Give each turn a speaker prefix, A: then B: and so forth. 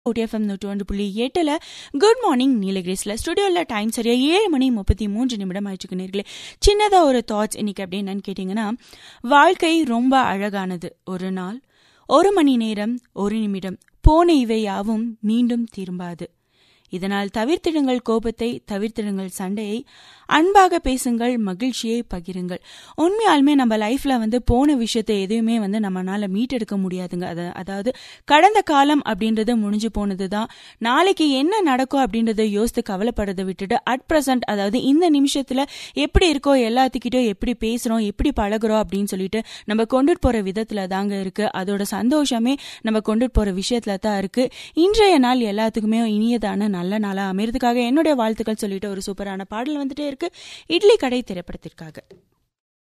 A: ஓடிஎஃப்எம் நூற்றி ஒன்று புள்ளி எட்டில் குட் மார்னிங் நீலகிரிஸில் ஸ்டுடியோவில் டைம் சரியா ஏழு மணி முப்பத்தி மூன்று நிமிடம் ஆயிடுச்சுக்கு நேர்களே சின்னதாக ஒரு தாட்ஸ் இன்னைக்கு அப்படி என்னன்னு கேட்டிங்கன்னா வாழ்க்கை ரொம்ப அழகானது ஒரு நாள் ஒரு மணி நேரம் ஒரு நிமிடம் போன இவை யாவும் மீண்டும் திரும்பாது இதனால் தவிர்த்திடுங்கள் கோபத்தை தவிர்த்திடுங்கள் சண்டையை அன்பாக பேசுங்கள் மகிழ்ச்சியை பகிருங்கள் உண்மையாலுமே நம்ம லைஃப்ல வந்து போன விஷயத்தை எதையுமே வந்து நம்மளால மீட்டெடுக்க முடியாதுங்க அது அதாவது கடந்த காலம் அப்படின்றது முடிஞ்சு போனது தான் நாளைக்கு என்ன நடக்கும் அப்படின்றத யோசித்து கவலைப்படுறதை விட்டுட்டு அட் ப்ரெசன்ட் அதாவது இந்த நிமிஷத்துல எப்படி இருக்கோ எல்லாத்துக்கிட்டோ எப்படி பேசுறோம் எப்படி பழகுறோம் அப்படின்னு சொல்லிட்டு நம்ம கொண்டுட்டு போற விதத்துல தாங்க இருக்கு அதோட சந்தோஷமே நம்ம கொண்டுட்டு போற விஷயத்துல தான் இருக்கு இன்றைய நாள் எல்லாத்துக்குமே இனியதான நல்ல நாளா அமைறதுக்காக என்னுடைய வாழ்த்துக்கள் சொல்லிட்டு ஒரு சூப்பரான பாடல் வந்துட்டே இருக்கு இட்லி கடை திரைப்படத்திற்காக